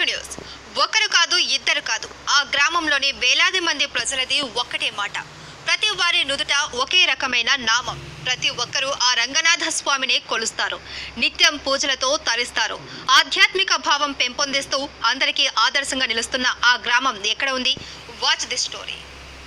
news ఒకరు కాదు ఇద్దరు కాదు ఆ గ్రామంలోని వేలాది మంది ప్రజలది ఒక్కటే మాట ప్రతి వారి నుదుట ఒకే రకమైన నామం ప్రతి ఒక్కరూ ఆ రంగనాథ స్వామిని కొలుస్తారు నిత్యం పూజలతో తరిస్తారు ఆధ్యాత్మిక భావం పెంపొందిస్తూ అందరికీ ఆదర్శంగా నిలుస్తున్న ఆ గ్రామం ఎక్కడ ఉంది వాచ్ ది స్టోరీ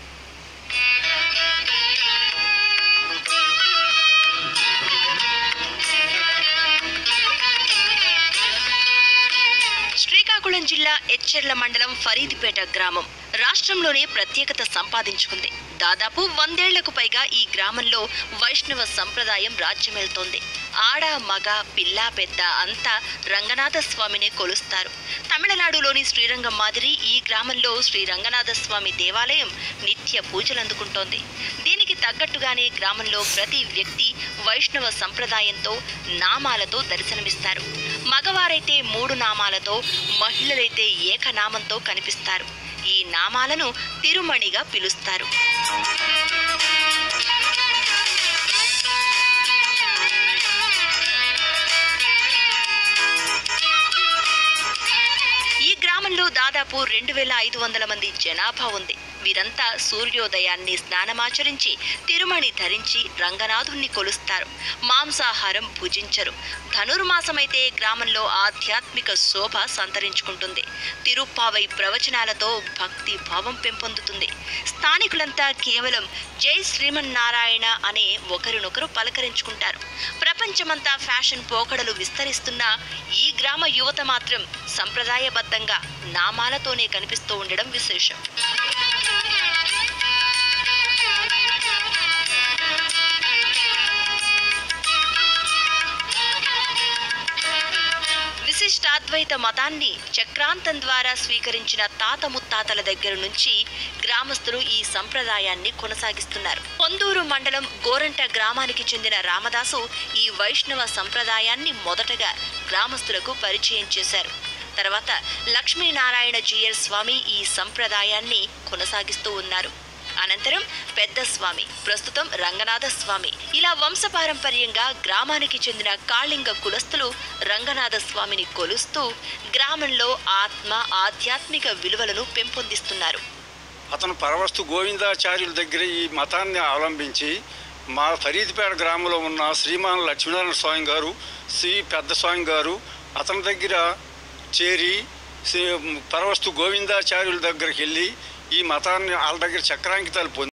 శ్రీకాకుళం జిల్లా ఎచ్చెర్ల మండలం ఫరీదిపేట గ్రామం రాష్ట్రంలోనే ప్రత్యేకత సంపాదించుకుంది దాదాపు వందేళ్లకు పైగా ఈ గ్రామంలో వైష్ణవ సంప్రదాయం రాజ్యమేల్తోంది ఆడ మగ పిల్ల పెద్ద అంతా రంగనాథ స్వామినే కొలుస్తారు తమిళనాడులోని శ్రీరంగం మాదిరి ఈ గ్రామంలో శ్రీ రంగనాథ స్వామి దేవాలయం నిత్య పూజలందుకుంటోంది దీనికి తగ్గట్టుగానే గ్రామంలో ప్రతి వ్యక్తి వైష్ణవ సంప్రదాయంతో నామాలతో దర్శనమిస్తారు మగవారైతే మూడు నామాలతో మహిళలైతే ఏకనామంతో కనిపిస్తారు ఈ నామాలను తిరుమణిగా పిలుస్తారు ఈ గ్రామంలో దాదాపు రెండు వేల ఐదు వందల మంది జనాభా ఉంది వీరంతా సూర్యోదయాన్ని స్నానమాచరించి తిరుమణి ధరించి రంగనాథుణ్ణి కొలుస్తారు మాంసాహారం భుజించరు ధనుర్మాసమైతే గ్రామంలో ఆధ్యాత్మిక శోభ సంతరించుకుంటుంది తిరుప్పావై ప్రవచనాలతో భక్తి భావం పెంపొందుతుంది స్థానికులంతా కేవలం జై శ్రీమన్నారాయణ అనే ఒకరినొకరు పలకరించుకుంటారు ప్రపంచమంతా ఫ్యాషన్ పోకడలు విస్తరిస్తున్నా ఈ గ్రామ యువత మాత్రం సంప్రదాయబద్ధంగా నామాలతోనే కనిపిస్తూ ఉండడం విశేషం విశిష్టాద్వైత మతాన్ని చక్రాంతం ద్వారా స్వీకరించిన తాత ముత్తాతల దగ్గర నుంచి గ్రామస్తులు ఈ సంప్రదాయాన్ని కొనసాగిస్తున్నారు పొందూరు మండలం గోరంట గ్రామానికి చెందిన రామదాసు ఈ వైష్ణవ సంప్రదాయాన్ని మొదటగా గ్రామస్తులకు పరిచయం చేశారు తర్వాత లక్ష్మీనారాయణ జీయర్ స్వామి ఈ సంప్రదాయాన్ని కొనసాగిస్తూ ఉన్నారు అనంతరం పెద్ద స్వామి ప్రస్తుతం రంగనాథ స్వామి ఇలా వంశపారంపర్యంగా గ్రామానికి చెందిన కాళింగ కులస్తులు రంగనాథ స్వామిని కొలుస్తూ గ్రామంలో ఆత్మ ఆధ్యాత్మిక విలువలను పెంపొందిస్తున్నారు అతను పరవస్తు గోవిందాచార్యుల దగ్గర ఈ మతాన్ని అవలంబించి మా ఫరీద్పేట గ్రామంలో ఉన్న శ్రీమాన్ లక్ష్మీనారాయణ స్వామి గారు శ్రీ పెద్ద స్వామి గారు అతని దగ్గర చేరి శ్రీ పరవస్తు గోవిందాచార్యుల దగ్గరికి వెళ్ళి ఈ మతాన్ని వాళ్ళ దగ్గర చక్రాంకితాలు పొంది